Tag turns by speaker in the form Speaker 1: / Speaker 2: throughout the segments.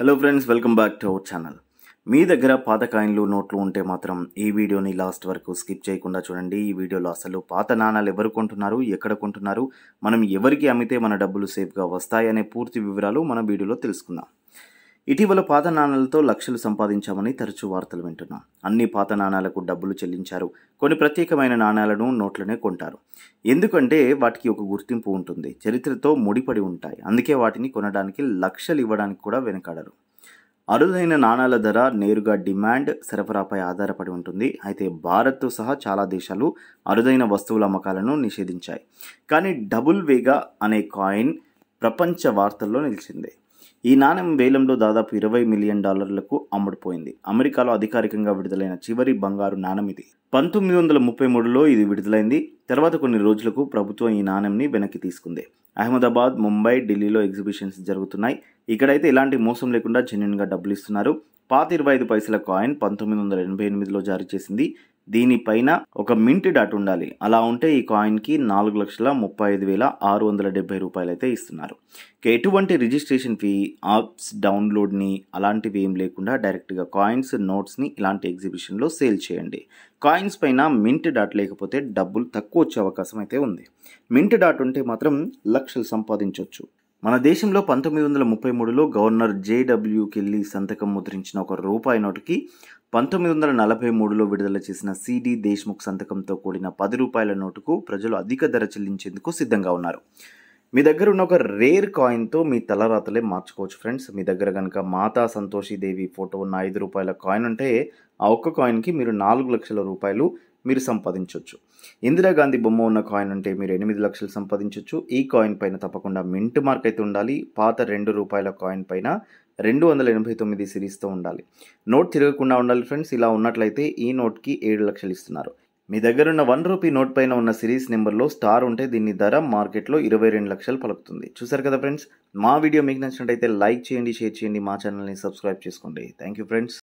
Speaker 1: hello friends welcome back to our channel మీ దగ్గర పాత కాయిన్లు నోట్లు ఉంటే మాత్రం ఈ వీడియోని లాస్ట్ వరకు స్కిప్ చేయకుండా చూడండి ఈ వీడియోలో అసలు పాత నాణాలు ఎవరు కొంటున్నారు ఎక్కడ కొంటున్నారు మనం ఎవరికి అమ్మితే మన డబ్బులు సేఫ్గా వస్తాయనే పూర్తి వివరాలు మన వీడియోలో తెలుసుకుందాం ఇటీవల పాత నాణాలతో లక్షలు సంపాదించామని తరచూ వార్తలు వింటున్నాం అన్ని పాత నాణాలకు డబ్బులు చెల్లించారు కొన్ని ప్రత్యేకమైన నాణాలను నోట్లనే కొంటారు ఎందుకంటే వాటికి ఒక గుర్తింపు ఉంటుంది చరిత్రతో ముడిపడి ఉంటాయి అందుకే వాటిని కొనడానికి లక్షలు ఇవ్వడానికి కూడా వెనకాడరు అరుదైన నాణాల ధర నేరుగా డిమాండ్ సరఫరాపై ఆధారపడి ఉంటుంది అయితే భారత్తో సహా చాలా దేశాలు అరుదైన వస్తువుల అమ్మకాలను నిషేధించాయి కానీ డబుల్ వేగా అనే కాయిన్ ప్రపంచ వార్తల్లో నిలిచింది ఈ నాణెం వేలంలో దాదాపు ఇరవై మిలియన్ డాలర్లకు అమ్ముడుపోయింది అమెరికాలో అధికారికంగా విడుదలైన చివరి బంగారు నాణెం ఇది పంతొమ్మిది వందల ముప్పై మూడులో ఇది విడుదలైంది తర్వాత కొన్ని రోజులకు ప్రభుత్వం ఈ నాణెంని వెనక్కి తీసుకుంది అహ్మదాబాద్ ముంబై ఢిల్లీలో ఎగ్జిబిషన్స్ జరుగుతున్నాయి ఇక్కడైతే ఎలాంటి మోసం లేకుండా జెన్యున్గా డబ్బులు ఇస్తున్నారు పాత ఇరవై ఐదు పైసల కాయిన్ పంతొమ్మిది వందల ఎనభై ఎనిమిదిలో జారీ చేసింది దీనిపైన ఒక మింట్ డాట్ ఉండాలి అలా ఉంటే ఈ కాయిన్కి నాలుగు లక్షల ముప్పై ఐదు వేల ఆరు వందల డెబ్బై రూపాయలు అయితే ఇస్తున్నారు ఇక ఎటువంటి రిజిస్ట్రేషన్ ఫీ యాప్స్ డౌన్లోడ్ని అలాంటివి ఏం లేకుండా డైరెక్ట్గా కాయిన్స్ నోట్స్ని ఇలాంటి ఎగ్జిబిషన్లో సేల్ చేయండి కాయిన్స్ పైన మింట్ డాట్ లేకపోతే డబ్బులు తక్కువ వచ్చే అవకాశం అయితే ఉంది మింట్ డాట్ ఉంటే మాత్రం లక్షలు సంపాదించవచ్చు మన దేశంలో పంతొమ్మిది వందల ముప్పై మూడులో గవర్నర్ జేడబ్ల్యూ కెల్లి సంతకం ముద్రించిన ఒక రూపాయి నోటుకి పంతొమ్మిది వందల నలభై మూడులో విడుదల చేసిన సిడి దేశ్ముఖ్ సంతకంతో కూడిన పది రూపాయల నోటుకు ప్రజలు అధిక ధర చెల్లించేందుకు సిద్ధంగా ఉన్నారు మీ దగ్గర ఉన్న ఒక రేర్ కాయిన్తో మీ తలరాతలే మార్చుకోవచ్చు ఫ్రెండ్స్ మీ దగ్గర కనుక మాతా సంతోషిదేవి ఫోటో ఉన్న ఐదు రూపాయల కాయిన్ ఉంటే ఆ ఒక్క కాయిన్కి మీరు నాలుగు లక్షల రూపాయలు మీరు సంపాదించవచ్చు ఇందిరాగాంధీ బొమ్మ ఉన్న కాయిన్ ఉంటే మీరు ఎనిమిది లక్షలు సంపాదించవచ్చు ఈ కాయిన్ పైన తప్పకుండా మింట్ మార్క్ అయితే ఉండాలి పాత రెండు రూపాయల కాయిన్ పైన రెండు వందల ఎనభై తొమ్మిది సిరీస్తో ఉండాలి నోట్ తిరగకుండా ఉండాలి ఫ్రెండ్స్ ఇలా ఉన్నట్లయితే ఈ నోట్కి ఏడు లక్షలు ఇస్తున్నారు మీ దగ్గర ఉన్న వన్ రూపీ నోట్ పైన ఉన్న సిరీస్ నెంబర్లో స్టార్ ఉంటే దీని ధర మార్కెట్లో ఇరవై రెండు లక్షలు పలుకుతుంది చూసారు కదా ఫ్రెండ్స్ మా వీడియో మీకు నచ్చినట్టయితే లైక్ చేయండి షేర్ చేయండి మా ఛానల్ని సబ్స్క్రైబ్ చేసుకోండి థ్యాంక్ యూ ఫ్రెండ్స్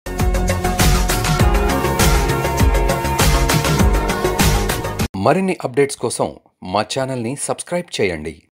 Speaker 2: మరిన్ని అప్డేట్స్ కోసం మా ఛానల్ని సబ్స్క్రైబ్ చేయండి